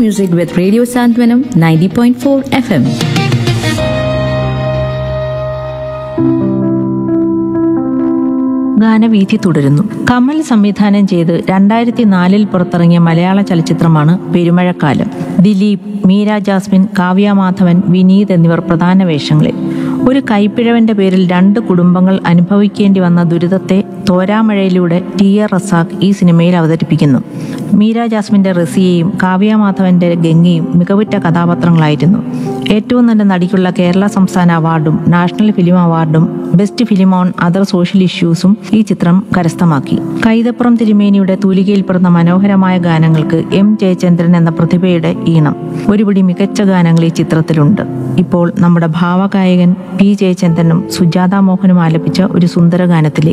music with Radio Santwanam 90.4 FM. ഗാനവീഥി തുടരുന്നു കമൽ സംവിധാനം ചെയ്ത് രണ്ടായിരത്തി നാലിൽ പുറത്തിറങ്ങിയ മലയാള ചലച്ചിത്രമാണ് പെരുമഴക്കാലം ദിലീപ് മീര ജാസ്മിൻ കാവ്യ മാധവൻ വിനീത് എന്നിവർ പ്രധാന വേഷങ്ങളിൽ ഒരു കൈപ്പിഴവന്റെ പേരിൽ രണ്ട് കുടുംബങ്ങൾ അനുഭവിക്കേണ്ടി വന്ന ദുരിതത്തെ തോരാമഴയിലൂടെ ടി ആർ റസാഖ് ഈ സിനിമയിൽ അവതരിപ്പിക്കുന്നു മീര ജാസ്മിന്റെ റസിയയും കാവ്യ മാധവന്റെ ഗംഗയും മികവുറ്റ കഥാപാത്രങ്ങളായിരുന്നു ഏറ്റവും നല്ല നടിക്കുള്ള കേരള സംസ്ഥാന അവാർഡും നാഷണൽ ഫിലിം അവാർഡും best film on other social ഇഷ്യൂസും ഈ ചിത്രം കരസ്ഥമാക്കി കൈതപ്പുറം തിരുമേനിയുടെ തൂലികയിൽ പിറന്ന മനോഹരമായ ഗാനങ്ങൾക്ക് എം ജയചന്ദ്രൻ എന്ന പ്രതിഭയുടെ ഈണം ഒരുപിടി മികച്ച ഗാനങ്ങൾ ഈ ചിത്രത്തിലുണ്ട് ഇപ്പോൾ നമ്മുടെ ഭാവഗായകൻ പി ജയചന്ദ്രനും സുജാത മോഹനും ആലപിച്ച ഒരു സുന്ദര ഗാനത്തിലേക്ക്